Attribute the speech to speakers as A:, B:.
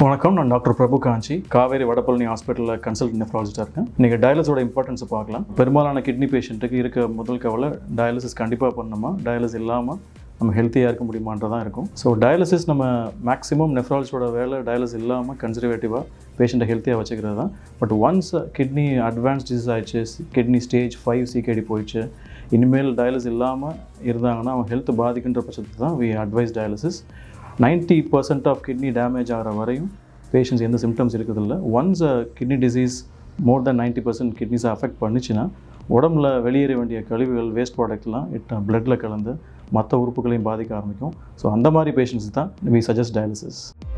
A: வணக்கம் நான் டாக்டர் பிரபு காஞ்சி காவேரி வடபழனி ஹாஸ்பிட்டலில் கன்சல்ட் நெஃப்ராலஜிஸ்டாக இருக்கேன் இன்றைக்கி டயாலிஸோட இம்பார்ட்டன்ஸை பார்க்கலாம் பெரும்பாலான கிட்னி பேஷண்ட்டுக்கு இருக்க முதல் கவலை டயாலிசிஸ் கண்டிப்பாக பண்ணணுமா டயாலிசிஸ் இல்லாமல் நம்ம ஹெல்த்தியாக இருக்க முடியுமான்றதான் இருக்கும் ஸோ டயாலிசிஸ் நம்ம மேக்ஸிமம் நெஃப்ராலஜியோட வேலை டயாலிசிஸ் இல்லாமல் கன்சர்வேட்டிவாக பேஷண்ட்டை ஹெல்த்தியாக வச்சுக்கிறது தான் but once kidney advance disease ஆயிடுச்சு கிட்னி ஸ்டேஜ் ஃபைவ் சிகேடி போயிடுச்சு இனிமேல் டயாலிசிஸ் இல்லாமல் இருந்தாங்கன்னா அவங்க ஹெல்த் பாதிக்கின்ற பட்சத்துக்கு தான் we advise dialysis ninety percent of kidney damage ஆகிற வரையும் பேஷண்ட்ஸ் எந்த சிம்டம்ஸ் இருக்குதில்ல once kidney disease more then ninety percent கிட்னிஸை அஃபெக்ட் பண்ணுச்சுன்னா உடம்புல வெளியேற வேண்டிய கழிவுகள் வேஸ்ட் ப்ராடக்ட்லாம் இட் பிளட்டில் கலந்து மற்ற உறுப்புகளையும் பாதிக்க ஆரம்பிக்கும் ஸோ அந்த மாதிரி பேஷண்ட்ஸ் தான் வி சஜஸ்ட் டயாலிசிஸ்